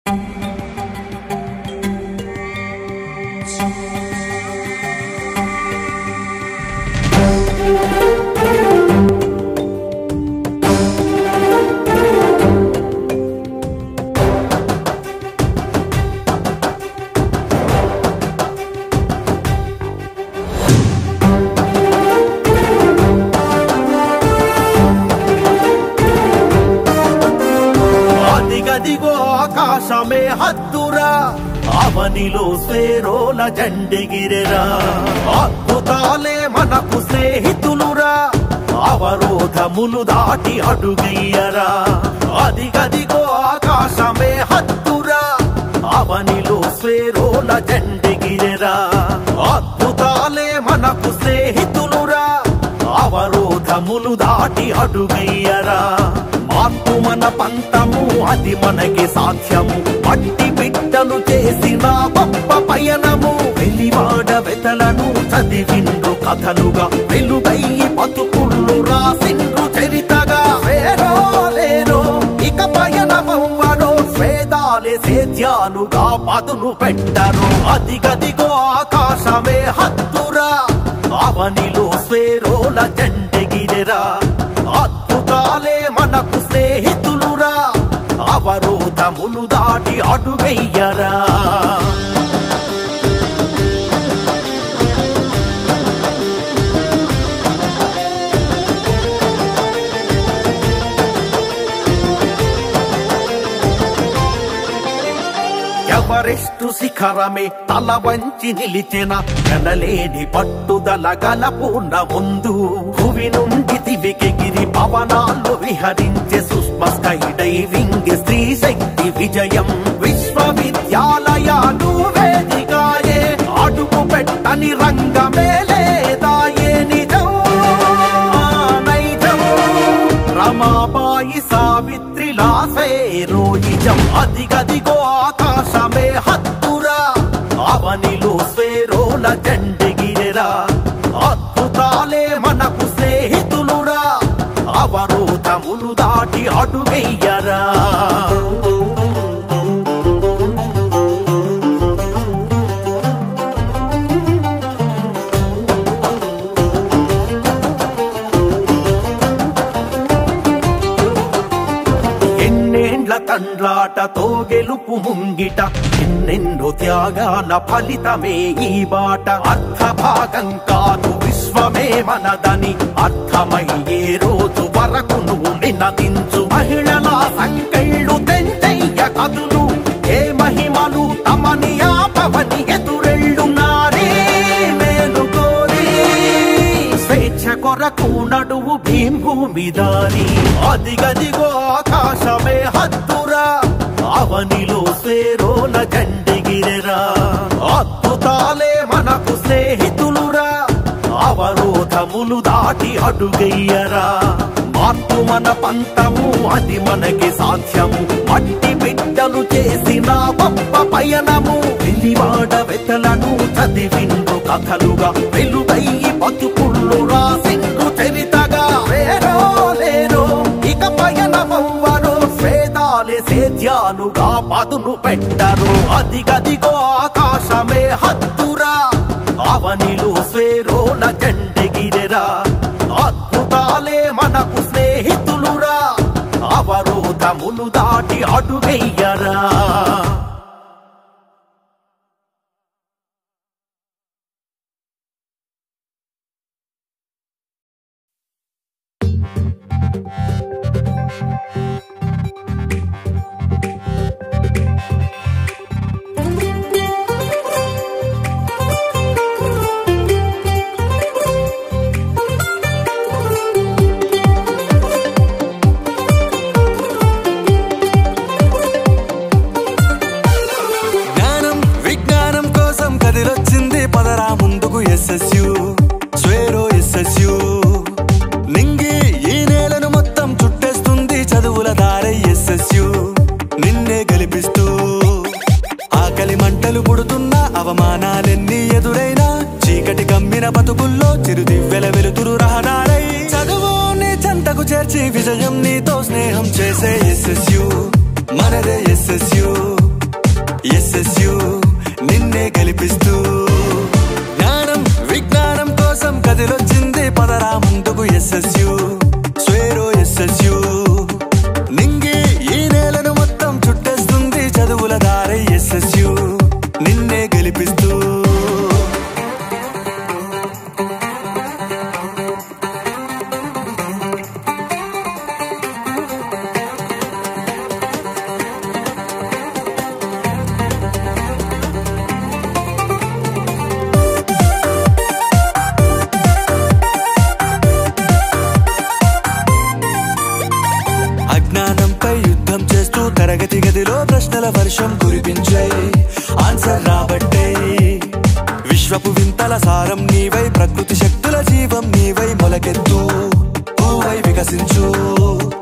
అదిగదిగో ఆకాశమే హద్దురా అవనిలో స్వేరోల జెండెగిరెరా అద్భుతాలే మనకు స్నేహితులురా అవరోధములు దాటి అడుగయ్యరా అదిగదిగో ఆకాశమే హద్దురా అవనిలో స్వేరోల జెండెగిరెరా అద్భుతాలే మనకు స్నేహితులురా అవరోధములు దాటి అడుగయ్యరా మార్పు మన పంతము అది మనకి సాధ్యము మట్టి బిడ్డలు చేసిన గొప్ప పయనము వెలివాడ వెతలను చదివిండ్రు కథలుగా వెలుగయ్యి బతుకుళ్ళు రాసిండ్రు చరితగా వేరో లేరో ఇక పయనమవ్వరో స్వేదాలే సేద్యాలుగా పదును పెట్టరు అదిగదిగో ఆకాశమే హద్దురా అవనిలో స్వేరోల జెండెగిరెరా అద్భుతాలే మనకు స్నేహితులురా అవరోధములు దాటి అడుగయ్యరా ఎవరెస్టు శిఖరమే తల వంచి నిలిచిన ఎనలేని పట్టుదల గలపూర్ణ ముందు భువి నుండి దివికెగిరి పవనాలు విహరించే సుష్మ స్కై డైవింగ్ స్త్రీ శక్తి విజయం విశ్వవిద్యాలయాలు వేదికాయే అడుగు పెట్టని రంగమే లేదాయే నిజం ఆ నైజం రమాబాయి సావిత్రి లాసేరోయిజం అదిగదిగో ఆకాశమే హత్తురా అవనిలో స్వేరోల జెండెగిరెరా అద్భుతాలే మనకు స్నేహితులురా అవరోధములు దాటి అడుగయ్యరా ఎన్నేండ్ల తండ్లాటతో గెలుపు ముంగిట ఎన్నెన్నో త్యాగాల ఫలితమే ఈ బాట అర్థ భాగం కాదు విశ్వమే మనదని అర్థమయ్యే రోజు వరకు నువ్వు నినదించు మహిళల సంకెళ్ళు తెంచెయ్య కదులు ఏ మహిమలు తమని ఆపవని ఎదురెళ్ళు నారీ మేలుకోరి స్వేచ్ఛ కొరకు నడువు భీంభూమి దారి అదిగదిగో ఆకాశమే హద్దురా అవనిలో స్వేరోల జెండెగిరెరా అద్భుతాలే మనకు స్నేహితులురా అవరోధములు దాటి అడుగయ్యరా మార్పు మన పంతము అది మనకి సాధ్యము మట్టి బిడ్డలు చేసిన గొప్ప పయనము వెలివాడ వెతలను చదివిండ్రు కథలుగా వెలుగయ్యి బతుకుళ్ళు రాసిండ్రు చరితగా వేరో లేరో ఇక పయనమవ్వరో స్వేదాలే సేద్యాలుగా పదును పెట్టరు అదిగదిగో ఆకాశమే హద్దురా అవనిలో స్వేరోల జెండెగిరెరా అద్భుతాలే మనకు స్నేహితులురా అవరోధములు దాటి అడుగయ్యరా జ్ఞానం విజ్ఞానం కోసం కదిలొచ్చింది పదరా ముందుకు ఎస్ఎస్యు స్వేరో ఎస్ఎస్యు నింగి ఈ నేలను మొత్తం చుట్టేస్తుంది చదువుల దారై ఎస్ఎస్యు నిన్నే గెలిపిస్తూ ఆకలి మంటలు పుడుతున్నా అవమానాలెన్ని ఎదురైనా చీకటి కమ్మిన బతుకుల్లో చిరుదివ్వెల వెలుతురు రహదారై చదువు నీ చెంతకు చేర్చి విజయం నీతో స్నేహం చేసే ఎస్ఎస్యు మనదే ఎస్ఎస్యు ఎస్ఎస్యు నిన్నే గెలిపిస్తూ జ్ఞానం విజ్ఞానం కోసం కదిలొచ్చింది పదరా ముందుకు ఎస్ఎస్యు స్వేరో ఎస్ఎస్యు నింగి ఈ నేలను మొత్తం చుట్టేస్తుంది చదువుల దారి ఎస్ఎస్యు నిన్నే గెలిపిస్తూ అజ్ఞానంపై యుద్ధం చేస్తూ తరగతి గదిలో ప్రశ్నల వర్షం కురిపించే ఆన్సర్ రాబట్టే విశ్వపు వింతల సారం నీవై ప్రకృతి శక్తుల జీవం నీవై మొలకెత్తు పూవై వికసించు